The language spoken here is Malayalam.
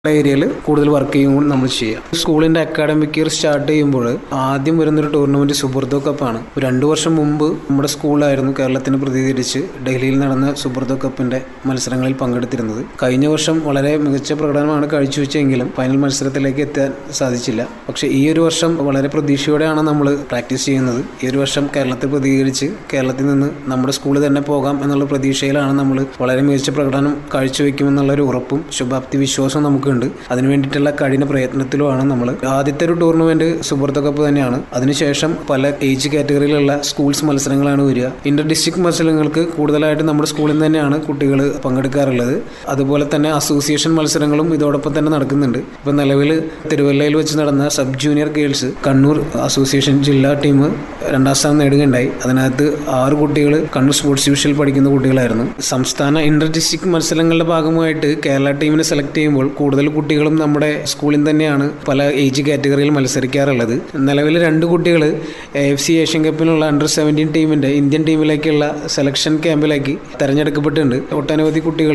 ഏരിയയിൽ കൂടുതൽ വർക്ക് ചെയ്യും നമ്മൾ ചെയ്യാം സ്കൂളിന്റെ അക്കാഡമിക് ഇയർ സ്റ്റാർട്ട് ചെയ്യുമ്പോൾ ആദ്യം വരുന്നൊരു ടൂർണമെന്റ് സുബർദോ കപ്പാണ് രണ്ടു വർഷം മുമ്പ് നമ്മുടെ സ്കൂളായിരുന്നു കേരളത്തിന് പ്രതിനിധീകരിച്ച് ഡൽഹിയിൽ നടന്ന സുബർദോ കപ്പിന്റെ മത്സരങ്ങളിൽ പങ്കെടുത്തിരുന്നത് കഴിഞ്ഞ വർഷം വളരെ മികച്ച പ്രകടനമാണ് കാഴ്ചവെച്ചെങ്കിലും ഫൈനൽ മത്സരത്തിലേക്ക് എത്താൻ സാധിച്ചില്ല പക്ഷേ ഈ ഒരു വർഷം വളരെ പ്രതീക്ഷയോടെയാണ് നമ്മൾ പ്രാക്ടീസ് ചെയ്യുന്നത് ഈ ഒരു വർഷം കേരളത്തെ പ്രതികരിച്ച് കേരളത്തിൽ നിന്ന് നമ്മുടെ സ്കൂളിൽ തന്നെ പോകാം എന്നുള്ള പ്രതീക്ഷയിലാണ് നമ്മൾ വളരെ മികച്ച പ്രകടനം കാഴ്ചവെക്കുമെന്നുള്ള ഒരു ഉറപ്പും ശുഭാപ്തി വിശ്വാസവും നമുക്കുണ്ട് അതിനു വേണ്ടിയിട്ടുള്ള കഠിന പ്രയത്നത്തിലുമാണ് നമ്മൾ ആദ്യത്തെ ഒരു ടൂർണമെന്റ് സുബർത്ത കപ്പ് തന്നെയാണ് അതിനുശേഷം പല ഏജ് കാറ്റഗറിയിലുള്ള സ്കൂൾസ് മത്സരങ്ങളാണ് വരിക ഇന്റർ ഡിസ്ട്രിക്ട് മത്സരങ്ങൾക്ക് കൂടുതലായിട്ട് നമ്മുടെ സ്കൂളിൽ നിന്ന് തന്നെയാണ് കുട്ടികൾ പങ്കെടുക്കാറുള്ളത് അതുപോലെ തന്നെ അസോസിയേഷൻ മത്സരങ്ങളും ഇതോടൊപ്പം തന്നെ നടക്കുന്നുണ്ട് ഇപ്പം നിലവിൽ തിരുവല്ലയിൽ വെച്ച് നടന്ന sub junior girls Kannur association ജില്ലാ ടീം രണ്ടാം സ്ഥാനം നേടുകയുണ്ടായി അതിനകത്ത് ആറ് കുട്ടികൾ കണ്ണൂർ സ്പോർട്സ് ഡിവിഷനിൽ പഠിക്കുന്ന കുട്ടികളായിരുന്നു സംസ്ഥാന ഇന്റർ ഡിസ്ട്രിക്ട് മത്സരങ്ങളുടെ ഭാഗമായിട്ട് കേരള ടീമിനെ സെലക്ട് ചെയ്യുമ്പോൾ കൂടുതൽ കുട്ടികളും നമ്മുടെ സ്കൂളിൽ തന്നെയാണ് പല ഏജ് കാറ്റഗറിയിൽ മത്സരിക്കാറുള്ളത് നിലവിൽ രണ്ട് കുട്ടികൾ എ എഫ് സി ഏഷ്യൻ കപ്പിനുള്ള അണ്ടർ സെവൻറ്റീൻ ടീമിന്റെ ഇന്ത്യൻ ടീമിലേക്കുള്ള സെലക്ഷൻ ക്യാമ്പിലേക്ക് തെരഞ്ഞെടുക്കപ്പെട്ടിട്ടുണ്ട് ഒട്ടനവധി കുട്ടികൾ